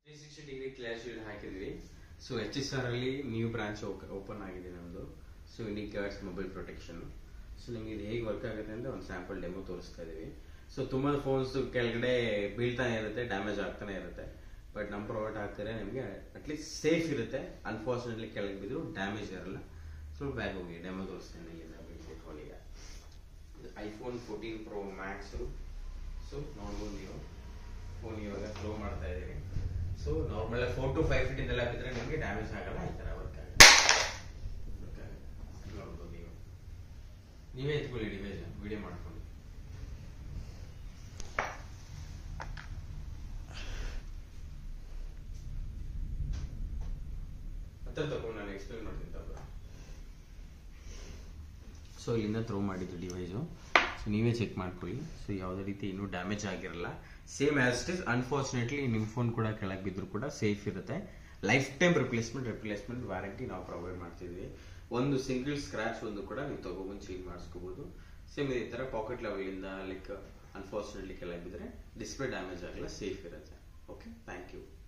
three sixty degree clear shield ಹಾಕಿದ್ವಿ so H S R ಅಲ್ಲಿ new branch open ಆಗಿದೆ ನಮ್ಮದು so indicates mobile protection so ನಿಮಗೆ ಇದು ಹೇಗೆ ವರ್ಕ್ ಆಗುತ್ತೆ ಅಂತ ಒಂದು ಸ್ಯಾಂಪಲ್ ಡೆಮೋ ತೋರಿಸ್ತಾ ಇದೀವಿ ಸೊ ತುಂಬಾ ಫೋನ್ಸ್ ಕೆಳಗಡೆ ಬೀಳ್ತಾನೆ ಇರುತ್ತೆ ಡ್ಯಾಮೇಜ್ ಆಗ್ತಾನೆ ಇರುತ್ತೆ ಬಟ್ ನಮ್ಮ ಪ್ರಾಡಕ್ಟ್ ಹಾಕ್ತಾರೆ ನಿಮಗೆ ಅಟ್ಲೀಸ್ಟ್ ಸೇಫ್ ಇರುತ್ತೆ ಅನ್ಫಾರ್ಚುನೇಟ್ಲಿ ಕೆಳಗೆ ಬಿದ್ರು ಡ್ಯಾಮೇಜ್ ಇರಲ್ಲ ಸ್ವಲ್ಪ ಬ್ಯಾಗ್ ಹೋಗಿ ಡೆಮೋ ತೋರಿಸ್ತೇನೆ ಇಲ್ಲಿಂದ ಫೋನ್ ಈಗ iPhone fourteen pro max so ನೋಡ್ಬೋದು ನೀವು ಫೋನ್ ಇವಾಗ ಥ್ರೋ ಮಾಡ್ತಾ ಇದ್ದೀವಿ so normal four to five feet ಇಂದೆಲ್ಲ ಬಿದ್ದರೆ ನಿಮಗೆ ಡ್ಯಾಮೇಜ್ ಆಗಲ್ಲ ಈ ಥರ ವರ್ಕ್ ಆಗುತ್ತೆ ವರ್ಕ್ ಆಗುತ್ತೆ ನೋಡ್ಬೋದು ನೀವು ನೀವೇ ಎತ್ಕೊಳ್ಳಿ ಡಿವೈಸ್ ವಿಡಿಯೋ ಮಾಡ್ಕೊಂಡು ಹತ್ರ ತಗೊಂಡು ನಾನು ಎಕ್ಸ್ಪ್ಲೇನ್ ಮಾಡ್ತೀನಿ ತಗೋ ಸೊ ಇಲ್ಲಿಂದ ಥ್ರೋ ಮಾಡಿದ್ದು ಡಿವೈಸು ಸೊ ನೀವೇ ಚೆಕ್ ಮಾಡ್ಕೊಳ್ಳಿ ಸೊ ಯಾವುದೇ ರೀತಿ ಇನ್ನೂ ಡ್ಯಾಮೇಜ್ ಆಗಿರಲ್ಲ same as it is unfortunately ನಿಮ್ಮ ಫೋನ್ ಕೂಡ ಕೆಳಗೆ ಬಿದ್ದರೂ ಕೂಡ ಸೇಫ್ ಇರುತ್ತೆ life time replacement replacement warranty ನಾವು ಪ್ರೊವೈಡ್ ಮಾಡ್ತಿದ್ವಿ ಒಂದು ಸಿಂಗಲ್ ಸ್ಕ್ರಾಚ್ ಒಂದು ಕೂಡ ನೀವು ತಗೊಬಂದು ಚೇಂಜ್ ಮಾಡಿಸ್ಕೋಬಹುದು ಸೇಮ್ ಇದೇ ಥರ ಪಾಕೆಟ್ ಲೆವೆಲಿಂದ ಲೈಕ್ ಅನ್ಫಾರ್ಚುನೇಟ್ಲಿ ಕೆಳಗೆ ಬಿದ್ದರೆ ಡಿಸ್ಪ್ಲೇ ಡ್ಯಾಮೇಜ್ ಆಗಲ್ಲ ಸೇಫ್ ಇರುತ್ತೆ ಓಕೆ ಥ್ಯಾಂಕ್ ಯು